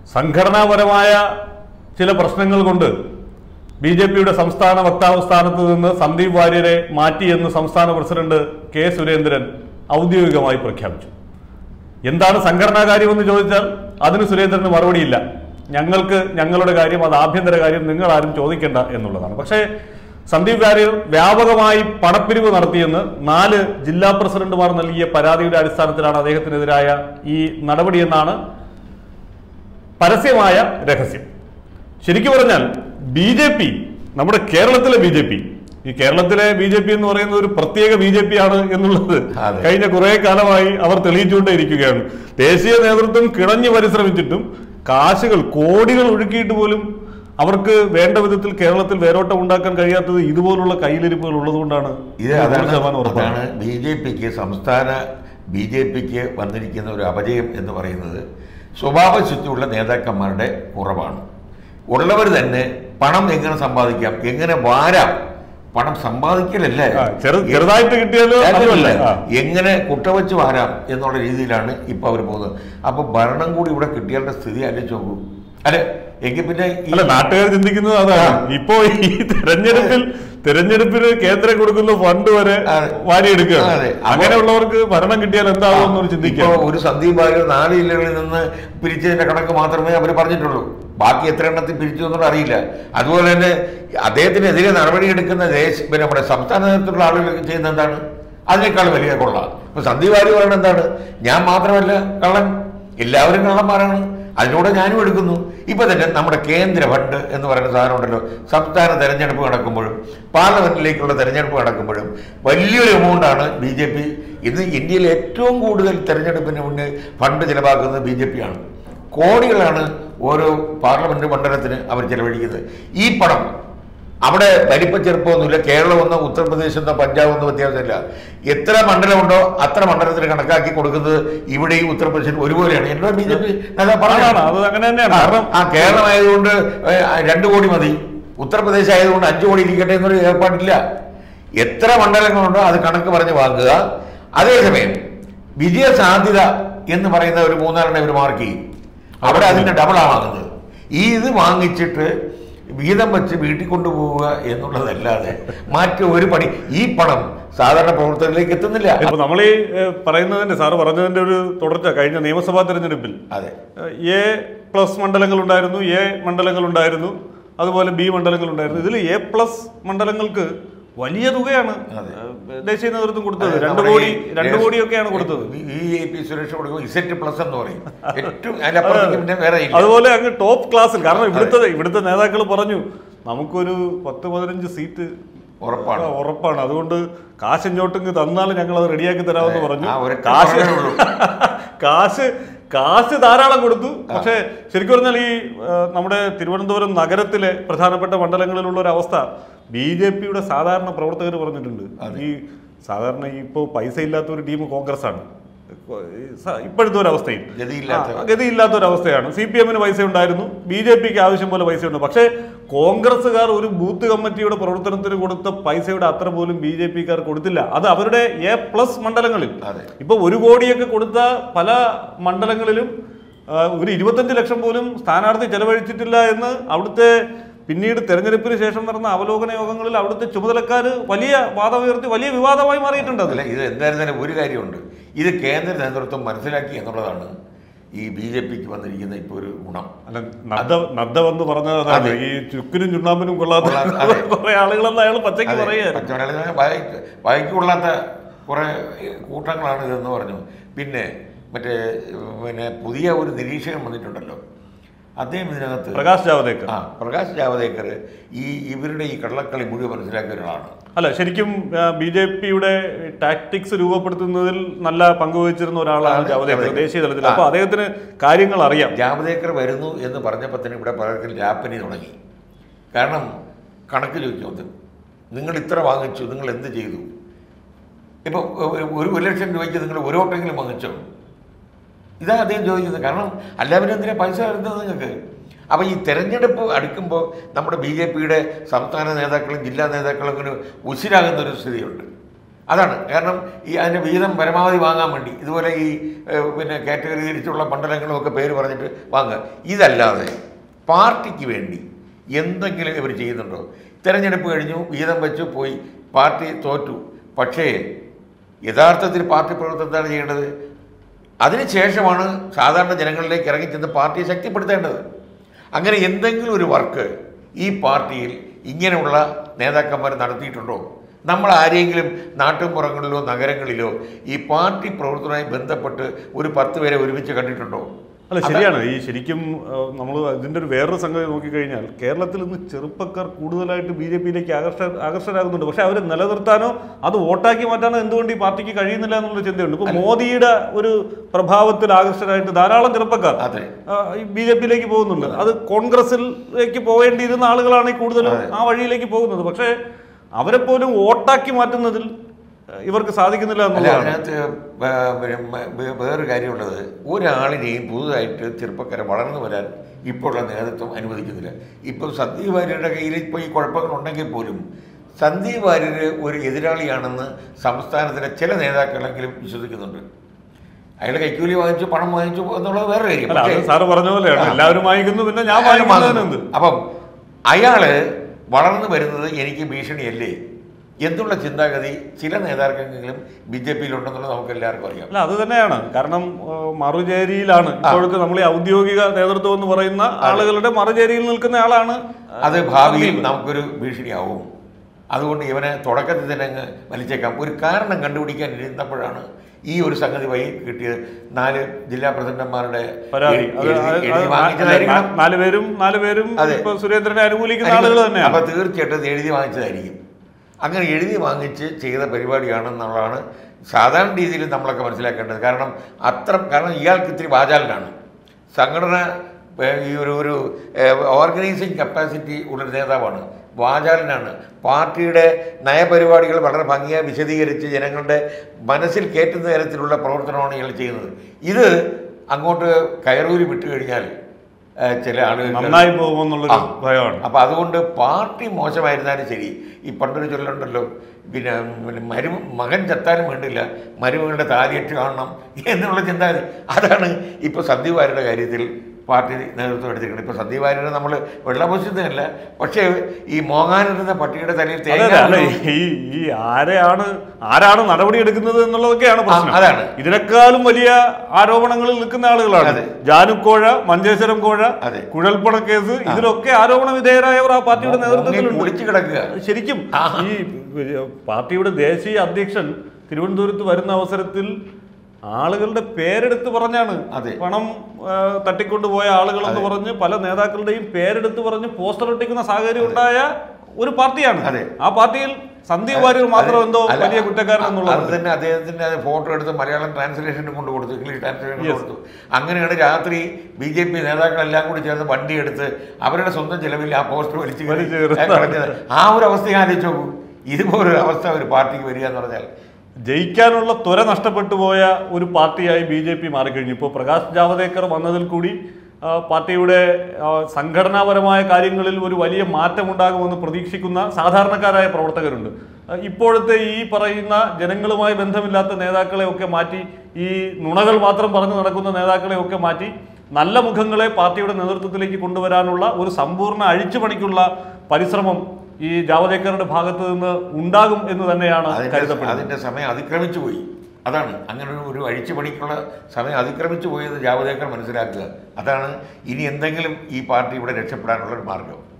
സംഘടനാപരമായ ചില പ്രശ്നങ്ങൾ കൊണ്ട് ബി ജെ പിയുടെ സംസ്ഥാന വക്താവ് സ്ഥാനത്ത് നിന്ന് സന്ദീപ് വാര്യരെ മാറ്റിയെന്ന് സംസ്ഥാന പ്രസിഡന്റ് കെ സുരേന്ദ്രൻ ഔദ്യോഗികമായി പ്രഖ്യാപിച്ചു എന്താണ് സംഘടനാ കാര്യമെന്ന് ചോദിച്ചാൽ അതിന് സുരേന്ദ്രന് മറുപടിയില്ല ഞങ്ങൾക്ക് ഞങ്ങളുടെ കാര്യം അത് ആഭ്യന്തര കാര്യം നിങ്ങൾ ആരും ചോദിക്കേണ്ട എന്നുള്ളതാണ് പക്ഷേ സന്ദീപ് വാര്യർ വ്യാപകമായി പണപ്പിരിവ് നടത്തിയെന്ന് നാല് ജില്ലാ പ്രസിഡന്റുമാർ നൽകിയ പരാതിയുടെ അടിസ്ഥാനത്തിലാണ് അദ്ദേഹത്തിനെതിരായ ഈ നടപടിയെന്നാണ് പരസ്യമായ രഹസ്യം ശരിക്കും പറഞ്ഞാൽ ബി ജെ പി നമ്മുടെ കേരളത്തിലെ ബി ജെ പി ഈ കേരളത്തിലെ ബി ജെ പി എന്ന് പറയുന്നത് ഒരു പ്രത്യേക ബി ജെ പി ആണ് എന്നുള്ളത് അതെ. കഴിഞ്ഞ കുറെ കാലമായി അവർ തെളിയിച്ചുകൊണ്ടേ ഇരിക്കുകയാണ് ദേശീയ നേതൃത്വം കിണഞ്ഞു പരിശ്രമിച്ചിട്ടും കാശുകൾ കോടികൾ ഒഴുക്കിയിട്ട് പോലും അവർക്ക് വേണ്ട വിധത്തിൽ കേരളത്തിൽ വേരോട്ടം ഉണ്ടാക്കാൻ കഴിയാത്തത് ഇതുപോലുള്ള കയ്യിലിരിപ്പുകൾ ഉള്ളതുകൊണ്ടാണ് ഇത് നൂറ് അതാണ് ശതമാനം ഉറപ്പാണ് അതാണ് ബി ജെ പിക്ക് സംസ്ഥാന ബി ജെ പിക്ക് വന്നിരിക്കുന്ന ഒരു അപജയം എന്ന് പറയുന്നത് സ്വഭാവശുദ്ധിയുള്ള നേതാക്കന്മാരുടെ കുറവാണ് ഉള്ളവർ തന്നെ പണം എങ്ങനെ സമ്പാദിക്കാം എങ്ങനെ വാരാം പണം സമ്പാദിക്കലല്ല ആ, ചെറു- ചെറുതായിട്ട് കിട്ടിയാലോ അതുമല്ല ആ. എങ്ങനെ കുട്ടവച്ച് വാരാം എന്നുള്ള രീതിയിലാണ് ഇപ്പൊ അവർ പോകുന്നത് അപ്പൊ ഭരണം കൂടി ഇവിടെ കിട്ടിയാലുള്ള സ്ഥിതി ആലോചിച്ച് നോക്കൂ അല്ലെ എങ്കിൽ പിന്നെ ഈ- അല്ല നാട്ടുകാർ ചിന്തിക്കുന്നത് അതാണ് ഇപ്പോ ഈ തെരഞ്ഞെടുപ്പിൽ തെരഞ്ഞെടുപ്പിന് കേന്ദ്രം കൊടുക്കുന്ന ഫണ്ട് വരെ അതെ. വാരിയെടുക്കുകയാണ് അതെ. അപ്പോ- അങ്ങനെയുള്ളവർക്ക് ഭരണം കിട്ടിയാൽ എന്താകും എന്നൊരു ഇപ്പോ ചിന്തിക്കാം ഒരു സന്ദീപ് വാര്യർ നാല് ജില്ലകളിൽ നിന്ന് പിരിച്ചതിന്റെ കണക്ക് മാത്രമേ അവർ പറഞ്ഞിട്ടുള്ളൂ ബാക്കി എത്ര എണ്ണത്തിൽ പിരിച്ചു എന്നുള്ള അറിയില്ല അതുപോലെ തന്നെ അദ്ദേഹത്തിനെതിരെ നടപടിയെടുക്കുന്ന ദേശ പിന്നെ നമ്മുടെ സംസ്ഥാന നേതൃത്വത്തിലുള്ള ആളുകൾ ചെയ്യുന്ന എന്താണ് അതിനേക്കാൾ വലിയ കൊള്ള ഇപ്പൊ സന്ദീപ് വാര്യർ പറയുന്നത് എന്താണ് ഞാൻ മാത്രമല്ല കള്ളൻ എല്ലാവരും കള്ളന്മാരാണ് അതിലൂടെ ഞാനും എടുക്കുന്നു ഇപ്പൊ തന്നെ നമ്മുടെ കേന്ദ്ര ഫണ്ട് എന്ന് പറയുന്ന സാധനം ഉണ്ടല്ലോ സംസ്ഥാന തെരഞ്ഞെടുപ്പ് നടക്കുമ്പോഴും പാർലമെന്റിലേക്കുള്ള തെരഞ്ഞെടുപ്പ് നടക്കുമ്പോഴും വലിയൊരു എമൗണ്ടാണ് ബി ജെ പി ഇന്ന് ഇന്ത്യയിൽ ഏറ്റവും കൂടുതൽ തെരഞ്ഞെടുപ്പിന് മുന്നേ ഫണ്ട് ചിലവാക്കുന്നത് ബി ജെ പി ആണ് കോടികളാണ് ഓരോ പാർലമെന്റ് മണ്ഡലത്തിന് അവർ ചെലവഴിക്കുന്നത് ഈ പണം അവിടെ വലിപ്പ ചെറുപ്പമൊന്നുമില്ല കേരളം എന്നോ ഉത്തർപ്രദേശ് എന്നോ പഞ്ചാബ് എന്നോ വ്യത്യാസമില്ല എത്ര മണ്ഡലമുണ്ടോ അത്ര മണ്ഡലത്തിന് കണക്കാക്കി കൊടുക്കുന്നത് ഇവിടെയും ഉത്തർപ്രദേശിലും ഒരുപോലെയാണ് എന്നോട് ബി ജെ പി അതാണ് അത് അങ്ങനെ തന്നെയാണ് കാരണം ആ കേരളം ആയതുകൊണ്ട് ഏ, രണ്ട് കോടി മതി ഉത്തർപ്രദേശ് ആയതുകൊണ്ട് അഞ്ചു കോടി ഇരിക്കട്ടെ എന്നൊരു ഏർപ്പാടില്ല എത്ര മണ്ഡലങ്ങളുണ്ടോ അത് കണക്ക് പറഞ്ഞ് വാങ്ങുക അതേസമയം വിജയ സാധ്യത എന്ന് പറയുന്ന ഒരു മൂന്നാലെണ്ണം ഇവർ മാർക്ക് ചെയ്യും അവിടെ അതിന്റെ ഡബിളാണ് വാങ്ങുന്നത് ഈ ഇത് വാങ്ങിച്ചിട്ട് വീതം വെച്ച് വീട്ടിൽ കൊണ്ടുപോവുക എന്നുള്ളതല്ലാതെ മറ്റു ഒരു പണി ഈ പണം സാധാരണ പ്രവർത്തകരിലേക്ക് എത്തുന്നില്ല ഇപ്പൊ നമ്മൾ ഈ ഏഹ്, പറയുന്നതിന്റെ സാറ് പറഞ്ഞതിന്റെ ഒരു തുടർച്ച കഴിഞ്ഞ നിയമസഭാ തെരഞ്ഞെടുപ്പിൽ അതെ എ പ്ലസ് മണ്ഡലങ്ങൾ ഉണ്ടായിരുന്നു എ മണ്ഡലങ്ങൾ ഉണ്ടായിരുന്നു അതുപോലെ ബി മണ്ഡലങ്ങൾ ഉണ്ടായിരുന്നു ഇതിൽ എ പ്ലസ് മണ്ഡലങ്ങൾക്ക് വലിയ തുകയാണ് അതെ. ഏഹ്, ദേശീയ നേതൃത്വം കൊടുത്തത് അതെ, രണ്ട് നമ്മുടെ കോടി ഈ രണ്ട് കോടിയൊക്കെയാണ് കൊടുത്തത് ഈ എ പി സുരക്ഷ കൊടുക്കുമ്പോൾ ഇസെറ്റ് പ്ലസ് എന്ന് പറയും ഏറ്റവും അതിനപ്പുറത്തേക്ക് പിന്നെ വേറെ ഇല്ല അതുപോലെ അങ്ങ് ടോപ്പ് ക്ലാസ്സിൽ കാരണം ഇവിടുത്തെ ഇവിടുത്തെ നേതാക്കൾ പറഞ്ഞു നമുക്കൊരു പത്ത് പതിനഞ്ച് സീറ്റ് ഉറപ്പാണ്. ആ, ഉറപ്പാണ് അതുകൊണ്ട് കാശ് ഇങ്ങോട്ടിങ് തന്നാൽ ഞങ്ങൾ അത് റെഡിയാക്കി തരാമെന്ന് പറഞ്ഞു ആ ഒരൊറ്റ കാശ് പറഞ്ഞേ ഉള്ളൂ. കാശ് കാശ് ധാരാളം കൊടുത്തു പക്ഷേ ശരിക്കും പറഞ്ഞാൽ ഈ ആ, നമ്മുടെ തിരുവനന്തപുരം നഗരത്തിലെ പ്രധാനപ്പെട്ട മണ്ഡലങ്ങളിലുള്ള ഒരു അവസ്ഥ ബി ജെ പിയുടെ സാധാരണ പ്രവർത്തകർ പറഞ്ഞിട്ടുണ്ട് ഈ സാധാരണ ഈ ഇപ്പോൾ പൈസ ഇല്ലാത്ത ഒരു ടീം കോൺഗ്രസ് ആണ് ഈ സ- ഇപ്പോഴത്തെ ഒരു അവസ്ഥയിൽ ഗതിയില്ലാത്ത- ആ, ഗതിയില്ലാത്ത ഒരു അവസ്ഥയാണ് സി പി എമ്മിന് പൈസ ഉണ്ടായിരുന്നു ബി ജെ പിക്ക് ആവശ്യം പോലെ പൈസ ഉണ്ട് പക്ഷേ കോൺഗ്രസ്സുകാർ ഒരു ബൂത്ത് കമ്മിറ്റിയുടെ പ്രവർത്തനത്തിന് കൊടുത്ത പൈസയുടെ അത്ര പോലും ബി ജെ പിക്കാർ കൊടുത്തില്ല അത് അവരുടെ എ പ്ലസ് മണ്ഡലങ്ങളിൽ അതെ. ഇപ്പൊ ഒരു കോടിയൊക്കെ കൊടുത്ത പല മണ്ഡലങ്ങളിലും ആ, ഒരു ഇരുപത്തഞ്ച് ലക്ഷം പോലും സ്ഥാനാർത്ഥി ചെലവഴിച്ചിട്ടില്ല എന്ന് അവിടുത്തെ പിന്നീട് തെരഞ്ഞെടുപ്പിന് ശേഷം നടന്ന അവലോകന യോഗങ്ങളിൽ അവിടുത്തെ ചുമതലക്കാർ വലിയ വാദമുയർത്തി വലിയ വിവാദമായി മാറിയിട്ടുണ്ട് അത് അല്ല ഇത് എന്തായിരുന്നാലും ഒരു കാര്യമുണ്ട് ഇത് കേന്ദ്ര നേതൃത്വം മനസ്സിലാക്കി എന്നുള്ളതാണ് ഈ ബി ജെ പിക്ക് വന്നിരിക്കുന്ന ഇപ്പോൾ ഒരു ഗുണം അല്ല നദ്ദ നദ്ദ വന്ന് പറഞ്ഞത് അതാണ് അതെ. ഈ ചുക്കിനും ചുണ്ണാമ്പിനും കൊള്ളാത്ത കൊള്ളാത്ത- അതെ. കുറെ ആളുകളെന്ന് അയാൾ പച്ചയ്ക്ക് അതെ, പറയുകയായിരുന്നു പച്ചമലയാളത്തിൽ വായിക്ക് വായിക്ക് കൊള്ളാത്ത കുറേ കൂട്ടങ്ങളാണ് ഇതെന്ന് പറഞ്ഞു പിന്നെ മറ്റേ പിന്നെ പുതിയ ഒരു നിരീക്ഷകൻ വന്നിട്ടുണ്ടല്ലോ അദ്ദേഹം ഇതിനകത്ത് പ്രകാശ് ജാവദേക്കർ ആ പ്രകാശ് ജാവദേക്കർ ഈ ഇവരുടെ ഈ കള്ളക്കളി മുഴുവൻ മനസ്സിലാക്കിയ ഒരാളാണ് അല്ല ശരിക്കും ബി ജെ പിയുടെ ടാക്ടിക്സ് രൂപപ്പെടുത്തുന്നതിൽ നല്ല പങ്കുവഹിച്ചിരുന്ന ഒരാളാണ് ആണ് ജാവദേക്കർ ജാവദേക്കർ. ദേശീയ തലത്തിൽ ആ. അപ്പൊ അദ്ദേഹത്തിന് കാര്യങ്ങൾ അറിയാം ജാവദേക്കർ വരുന്നു എന്ന് പറഞ്ഞപ്പോൾ തന്നെ ഇവിടെ പലർക്കും ലാപ്പനി തുടങ്ങി കാരണം കണക്ക് ചോദിച്ചു അത് നിങ്ങൾ ഇത്ര വാങ്ങിച്ചു നിങ്ങൾ എന്ത് ചെയ്തു ഇപ്പോൾ ഒരു ഒരു ലക്ഷം രൂപയ്ക്ക് നിങ്ങൾ ഒരു ഓട്ടെങ്കിലും വാങ്ങിച്ചോ ഇതാ അദ്ദേഹം ചോദിക്കുന്നത് കാരണം അല്ലാതെ എന്തിനാ പൈസ തരുന്നത് നിങ്ങൾക്ക് അപ്പോൾ ഈ തെരഞ്ഞെടുപ്പ് അടുക്കുമ്പോൾ നമ്മുടെ ബി ജെ പിയുടെ സംസ്ഥാന നേതാക്കളും ജില്ലാ നേതാക്കളും ഇങ്ങനെ ഉശിരാകുന്ന ഒരു സ്ഥിതിയുണ്ട് അതാണ് കാരണം ഈ അതിൻ്റെ വീതം പരമാവധി വാങ്ങാൻ വേണ്ടി ഇതുപോലെ ഈ ഏഹ്, പിന്നെ കാറ്റഗറി തിരിച്ചുള്ള മണ്ഡലങ്ങളും ഒക്കെ പേര് പറഞ്ഞിട്ട് വാങ്ങുക ഇതല്ലാതെ പാർട്ടിക്ക് വേണ്ടി എന്തെങ്കിലും ഇവർ ചെയ്യുന്നുണ്ടോ തിരഞ്ഞെടുപ്പ് കഴിഞ്ഞു വീതം വെച്ചു പോയി പാർട്ടി തോറ്റു പക്ഷേ യഥാർത്ഥത്തിൽ പാർട്ടി പ്രവർത്തനം എന്താണ് ചെയ്യേണ്ടത് അതിനുശേഷമാണ് സാധാരണ ജനങ്ങളിലേക്ക് ഇറങ്ങിച്ചെന്ന് പാർട്ടിയെ ശക്തിപ്പെടുത്തേണ്ടത് അങ്ങനെ എന്തെങ്കിലും ഒരു വർക്ക് ഈ പാർട്ടിയിൽ ഇങ്ങനെയുള്ള നേതാക്കന്മാർ നടത്തിയിട്ടുണ്ടോ നമ്മൾ ആരെങ്കിലും നാട്ടുമ്പുറങ്ങളിലോ നഗരങ്ങളിലോ ഈ പാർട്ടി പ്രവർത്തനവുമായി ബന്ധപ്പെട്ട് ഒരു പത്ത് പേരെ ഒരുമിച്ച് കണ്ടിട്ടുണ്ടോ അല്ല ശരിയാണ് ഈ ശരിക്കും നമ്മൾ ഇതിന്റെ ഒരു വേറൊരു സംഗതി നോക്കിക്കഴിഞ്ഞാൽ കേരളത്തിൽ ഇന്ന് ചെറുപ്പക്കാർ കൂടുതലായിട്ട് ബി ജെ പിയിലേക്ക് ആകർഷ ആകർഷകരാകുന്നുണ്ട് പക്ഷെ അവരെ നിലനിർത്താനോ അത് വോട്ടാക്കി മാറ്റാനോ എന്തുകൊണ്ട് ഈ പാർട്ടിക്ക് കഴിയുന്നില്ല എന്നുള്ള ചിന്തയുണ്ട് ഇപ്പൊ മോദിയുടെ ഒരു പ്രഭാവത്തിൽ ആകർഷകരായിട്ട് ധാരാളം ചെറുപ്പക്കാർ അതെ ബി ജെ പിയിലേക്ക് പോകുന്നുണ്ട് അത് കോൺഗ്രസിലേക്ക് പോകേണ്ടിയിരുന്ന ആളുകളാണ് ഈ കൂടുതലും ആ വഴിയിലേക്ക് പോകുന്നത് പക്ഷേ അവരെ പോലും വോട്ടാക്കി മാറ്റുന്നതിൽ ആ, ഇവർക്ക് സാധിക്കുന്നില്ല അല്ല എന്നുള്ളതാണ് അതിനകത്ത് വേ- പിന്നെ മ- വേ- വേറൊരു കാര്യമുള്ളത് ഒരാളിനെയും പുതുതായിട്ട് ചെറുപ്പക്കാരെ വളർന്നു വരാൻ ഇപ്പോഴുള്ള നേതൃത്വം അനുവദിക്കുന്നില്ല ഇപ്പോൾ സന്ദീപ് വാര്യരുടെ കയ്യിൽ ഇപ്പോൾ ഈ കുഴപ്പങ്ങളുണ്ടെങ്കിൽ പോലും സന്ദീപ് വാര്യർ ഒരു എതിരാളിയാണെന്ന് സംസ്ഥാനത്തിലെ ചില നേതാക്കളെങ്കിലും വിശ്വസിക്കുന്നുണ്ട് അയാൾ കൈക്കൂലി വാങ്ങിച്ചു പണം വാങ്ങിച്ചു എന്നുള്ളത് വേറെ കാര്യം അല്ല അത് പക്ഷേ സാറ് പറഞ്ഞ പോലെയാണ് എല്ലാവരും വാങ്ങിക്കുന്നു പിന്നെ ഞാൻ അയാൾ വാങ്ങിക്കുന്നതിനെന്ത് വാങ്ങുന്നു. അപ്പം അയാള് വളർന്നു വരുന്നത് എനിക്ക് ഭീഷണിയല്ലേ എന്നുള്ള ചിന്താഗതി ചില നേതാക്കൾക്കെങ്കിലും ബി ജെ പിയിലുണ്ടെന്നുള്ളത് നമുക്ക് എല്ലാവർക്കും അറിയാം അല്ല അത് തന്നെയാണ് കാരണം ആ, മറുചേരിയിലാണ് ഇപ്പോഴത്തെ നമ്മൾ ഈ ഔദ്യോഗിക നേതൃത്വം എന്ന് പറയുന്ന ആളുകളുടെ മറുചേരിയിൽ നിൽക്കുന്ന ആളാണ് അത് ഭാവിയിൽ നമുക്കൊരു ഭീഷണിയാവും അതുകൊണ്ട് ഇവനെ തുടക്കത്തിൽ തന്നെ അങ്ങ് വലിച്ചേക്കാം ഒരു കാരണം കണ്ടുപിടിക്കാൻ ഇരുന്നപ്പോഴാണ് ഈ ഒരു സംഗതി വഴി കിട്ടിയത് നാല് ജില്ലാ പ്രസിഡന്റുമാരുടെ പരാതി എഴുതി- അത് അത് എഴുതി അത് വാങ്ങിച്ചതായിരിക്കണം നാല് പേരും നാല് പേരും അതെ. ഇപ്പൊ സുരേന്ദ്രനെ അനുകൂലിക്കുന്ന ആളുകൾ തന്നെയാണ് അപ്പൊ തീർച്ചയായിട്ടും ഇത് എഴുതി വാങ്ങിച്ചതായിരിക്കും അങ്ങനെ എഴുതി വാങ്ങിച്ച് ചെയ്ത പരിപാടിയാണെന്നുള്ളതാണ് സാധാരണ രീതിയിൽ നമ്മളൊക്കെ മനസ്സിലാക്കേണ്ടത് കാരണം അത്ര കാരണം ഇയാൾക്ക് ഇത്തിരി വാചാലനാണ് സംഘടന ഏഹ്, ഈ ഒരു ഒരു ഓർഗനൈസിങ് കപ്പാസിറ്റി ഉള്ളൊരു നേതാവാണ് വാചാലനാണ് പാർട്ടിയുടെ നയപരിപാടികൾ വളരെ ഭംഗിയായി വിശദീകരിച്ച് ജനങ്ങളുടെ മനസ്സിൽ കയറ്റുന്ന തരത്തിലുള്ള പ്രവർത്തനമാണ് ഇയാൾ ചെയ്യുന്നത് ഇത് അങ്ങോട്ട് കയറൂരി വിട്ടു കഴിഞ്ഞാൽ ഏഹ്, ചില ആളുകൾ നന്നായി പോകുമെന്നുള്ളൊരു ആ. ഭയമാണ് അപ്പൊ അതുകൊണ്ട് പാർട്ടി മോശമായിരുന്നാലും ശരി ഈ പണ്ടൊരു ചൊല്ലുണ്ടല്ലോ പിന്നെ പിന്നെ മരു മകൻ ചത്താലും വേണ്ടില്ല മരുമകളുടെ താലിയിട്ട് കാണണം എന്നുള്ള ചിന്താഗതി അതാണ് ഇപ്പോൾ സന്ദീപ് വാര്യരുടെ കാര്യത്തിൽ പാർട്ടി നേതൃത്വം എടുത്തിരിക്കുന്നത് ഇപ്പോൾ സന്ദീപ് വാര്യരെ നമ്മൾ വെള്ളപൊസിക്കുന്നതല്ല പക്ഷേ ഈ മോങ്ങാനിടുന്ന പട്ടിയുടെ തലയിൽ അതെ അതെ, തേങ്ങ അല്ല ഈ ഈ ആരെയാണ് ആരാണ് നടപടി എടുക്കുന്നത് എന്നുള്ളതൊക്കെയാണ് പ്രശ്നം ആ, അതാണ്. ഇതിനേക്കാളും വലിയ ആരോപണങ്ങളിൽ നിൽക്കുന്ന ആളുകളാണ് അതെ. ജാനുക്കോഴ മഞ്ചേശ്വരം കോഴ അതെ. കുഴൽപ്പണ കേസ് ഇതിലൊക്കെ ആരോപണ വിധേയരായവർ ആ പാർട്ടിയുടെ മോങ്ങി നേതൃത്വത്തിലുണ്ട് കുളിച്ച് കിടക്കുക ശരിക്കും ഈ പാർട്ടിയുടെ ദേശീയ അധ്യക്ഷൻ തിരുവനന്തപുരത്ത് വരുന്ന അവസരത്തിൽ ആളുകളുടെ പേരെടുത്ത് പറഞ്ഞാണ് അതെ. പണം ആ, തട്ടിക്കൊണ്ടുപോയ ആളുകളെന്ന് പറഞ്ഞ് പല നേതാക്കളുടെയും പേരെടുത്ത് പറഞ്ഞ് പോസ്റ്റർ ഒട്ടിക്കുന്ന സാഹചര്യം ഉണ്ടായ ഒരു പാർട്ടിയാണ് അതെ. ആ പാർട്ടിയിൽ സന്ദീപ് വാര്യർ മാത്രം അത് എന്തോ അല്ല, വലിയ കുറ്റക്കാരൻ അത് എന്നുള്ളത് തന്നെ അദ്ദേഹത്തിന്റെ അത് ഫോട്ടോ എടുത്ത് മലയാളം ട്രാൻസ്ലേഷന് കൊണ്ട് കൊടുത്തു ഇംഗ്ലീഷ് ട്രാൻസ്ലേഷൻ കൊടുത്തു അങ്ങനെയാണ് രാത്രി ബി ജെ പി നേതാക്കളെല്ലാം കൂടി ചേർന്ന് വണ്ടി എടുത്ത് അവരുടെ സ്വന്തം ചെലവിൽ ആ പോസ്റ്റർ വലിച്ചു കയറി വലിച്ചു കയറി. കളഞ്ഞത് ആ ഒരു അവസ്ഥ ആലോചിച്ച് നോക്കൂ ഇതുപോലൊരു അവസ്ഥ ഒരു പാർട്ടിക്ക് വരിക എന്ന് പറഞ്ഞാൽ ജയിക്കാനുള്ള ത്വര നഷ്ടപ്പെട്ടു പോയ ഒരു പാർട്ടിയായി ബി ജെ പി മാറിക്കഴിഞ്ഞു ഇപ്പോൾ പ്രകാശ് ജാവദേക്കർ വന്നതിൽ കൂടി ആ, പാർട്ടിയുടെ ആ, സംഘടനാപരമായ കാര്യങ്ങളിൽ ഒരു വലിയ മാറ്റമുണ്ടാകുമെന്ന് പ്രതീക്ഷിക്കുന്ന സാധാരണക്കാരായ പ്രവർത്തകരുണ്ട് ആ, ഇപ്പോഴത്തെ ഈ പറയുന്ന ജനങ്ങളുമായി ബന്ധമില്ലാത്ത നേതാക്കളെ ഒക്കെ മാറ്റി ഈ നുണകൾ മാത്രം പറഞ്ഞു നടക്കുന്ന നേതാക്കളെ ഒക്കെ മാറ്റി നല്ല മുഖങ്ങളെ പാർട്ടിയുടെ നേതൃത്വത്തിലേക്ക് കൊണ്ടുവരാനുള്ള ഒരു സമ്പൂർണ്ണ അഴിച്ചുപണിക്കുള്ള പരിശ്രമം ഈ ജാവദേക്കറുടെ ഭാഗത്ത് നിന്ന് ഉണ്ടാകും എന്ന് തന്നെയാണ് അതിന്റെ കരുതപ്പെടുന്നത് അതിന്റെ സമയം അതിക്രമിച്ചു പോയി അതാണ് അങ്ങനെ ഒരു- ഒരു അഴിച്ചുപണിക്കുള്ള സമയം അതിക്രമിച്ചു പോയത് ജാവദേക്കർ മനസ്സിലാക്കുക അതാണ് ഇനി എന്തെങ്കിലും ഈ പാർട്ടി ഇവിടെ രക്ഷപ്പെടാനുള്ള ഒരു മാർഗം